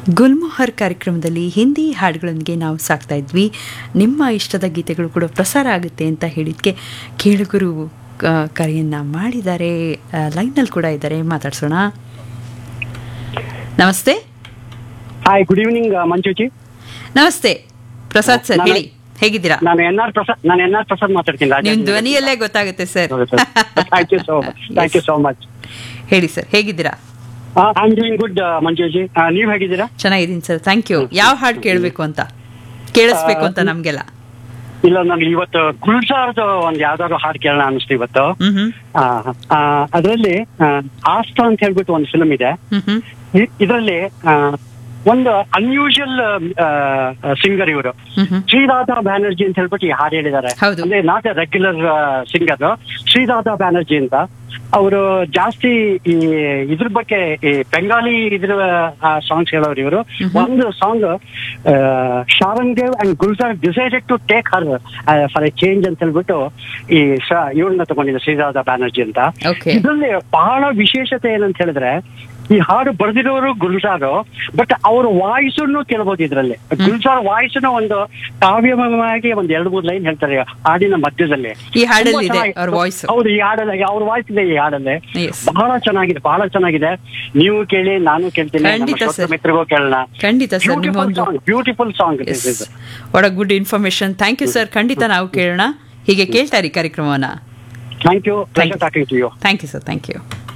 ಗುಲ್ಮೋಹರ್ ಕಾರ್ಯಕ್ರಮದಲ್ಲಿ ಹಿಂದಿ ಹಾಡುಗಳೊಂದಿಗೆ ನಾವು ಸಾಕ್ತಾ ಇದ್ವಿ ನಿಮ್ಮ ಇಷ್ಟದ ಗೀತೆಗಳು ಕೂಡ ಪ್ರಸಾರ ಆಗುತ್ತೆ ಅಂತ ಹೇಳಿದ್ಕೆ ಕೇಳುಗರು ಆ, ಕರೆಯನ್ನ ಮಾಡಿದ್ದಾರೆ ಆ, ಲೈನ್ನಲ್ಲಿ ಕೂಡ ಇದ್ದಾರೆ ಮಾತಾಡ್ಸೋಣ ನಮಸ್ತೆ ಹಾಯ್ ಗುಡ್ ಈವ್ನಿಂಗ್ ಮಂಜುಜಿ ನಮಸ್ತೆ ಪ್ರಸಾದ್ ಸರ್ ನಾನು- ಹೇಳಿ ಹೇಗಿದ್ದೀರಾ ನಾನು ಎನ್ ಆರ್ ಪ್ರಸಾದ್ ನಾನು ಎನ್ ಆರ್ ಪ್ರಸಾದ್ ಮಾತಾಡ್ತೀನಿ ನಿಮ್ ಧ್ವನಿಯಲ್ಲೇ ಗೊತ್ತಾಗುತ್ತೆ sir thank you so much thank you so much ಹೇಳಿ ಸರ್ ಹೇಗಿದ್ದೀರಾ I am doing good Manjuji ನೀವ್ ಹೇಗಿದ್ದೀರಾ ಚೆನ್ನಾಗಿದ್ದೀನಿ ಸರ್ ಥ್ಯಾಂಕ್ ಯು ಯಾವ ಹಾಡು ಕೇಳಬೇಕು ಅಂತ ಕೇಳಿಸ್ಬೇಕು ಅಂತ ನಮ್ಗೆಲ್ಲ ಇಲ್ಲ ನನಗೆ ಇವತ್ತು ಗುಲ್ಜಾರ್ದು ಒಂದ್ ಯಾವ್ದಾದ್ರು ಹಾಡು ಕೇಳೋಣ ಅನಿಸ್ತು ಇವತ್ತು ಹ್ಮ್ ಹ್ಮ್ ಅದರಲ್ಲಿ ಆಸ್ತಾ ಅಂತ ಹೇಳ್ಬಿಟ್ಟು ಒಂದು ಫಿಲ್ಮ್ ಇದೆ ಹ್ಮ್ ಹ್ಮ್ ಇದರಲ್ಲಿ ಒಂದು ಅನ್ಯೂಶುವಲ್ ಸಿಂಗರ್ ಇವರು ಹ್ಮ್ ಹ್ಮ್ ಶ್ರೀರಾಧಾ ಬ್ಯಾನರ್ಜಿ ಅಂತ ಹೇಳ್ಬಿಟ್ಟು ಈ ಹಾಡು ಹೇಳಿದ್ದಾರೆ ಹೌದು. ಅಂದ್ರೆ not a regular singer Shriradha Banerjee ಅಂತ ಅವರು ಜಾಸ್ತಿ ಈ ಇದ್ರ ಬಗ್ಗೆ ಈ ಬೆಂಗಾಲಿ ಇದ್ರ ಸಾಂಗ್ಸ್ ಹೇಳೋರು ಇವರು ಒಂದು song Sharan Dev and Gulzar decided to take her for a change ಅಂತ ಹೇಳ್ಬಿಟ್ಟು ಈ ಇವ್ರನ್ನ ತಗೊಂಡಿದ್ದ ಶ್ರೀರಾಧಾ ಬ್ಯಾನರ್ಜಿ ಅಂತ Okay. ಇದರಲ್ಲಿ ಬಹಳ ವಿಶೇಷತೆ ಏನಂತ ಹೇಳಿದ್ರೆ ಈ ಹಾಡು ಬರೆದಿರೋರು ಗುಲ್ಜಾರು ಬಟ್ ಅವ್ರ ವಾಯ್ಸನ್ನು ಕೇಳ್ಬೋದು ಇದ್ರಲ್ಲಿ ಗುಲ್ಜಾರ್ ವಾಯ್ಸ್ನು ಒಂದು ಕಾವ್ಯಮಯವಾಗಿ ಒಂದ್ ಎರಡು ಮೂರು ಲೈನ್ ಹೇಳ್ತಾರೆ ಹಾಡಿನ ಮಧ್ಯದಲ್ಲಿ ಈ ಹಾಡಲ್ಲಿ ಇದೆ ತುಂಬಾ ಚೆನ್ನಾಗಿ- ಅವ್ರ voice. ಹೌದು ಈ ಹಾಡಲ್ಲಿ ಅವ್ರ ವಾಯ್ಸ್ ಇದೆ ಈ ಹಾಡಲ್ಲಿ Yes. ಬಹಳ ಚೆನ್ನಾಗಿದೆ ಬಹಳ ಚೆನ್ನಾಗಿದೆ ನೀವು ಕೇಳಿ ನಾನು ಕೇಳ್ತೀನಿ ಖಂಡಿತ ನಮ್ಮ sir. ಮಿತ್ರಗೂ ಕೇಳೋಣ ಖಂಡಿತ ಸರ್ ನಿಮ್ಮೊಂದು beautiful song what a good information thank you sir ಖಂಡಿತ ನಾವು ಕೇಳೋಣ ಹೀಗೆ ಕೇಳ್ತಾರೆ ಈ ಕಾರ್ಯಕ್ರಮವನ್ನ thank you Thank you. Talking to you thank you sir thank you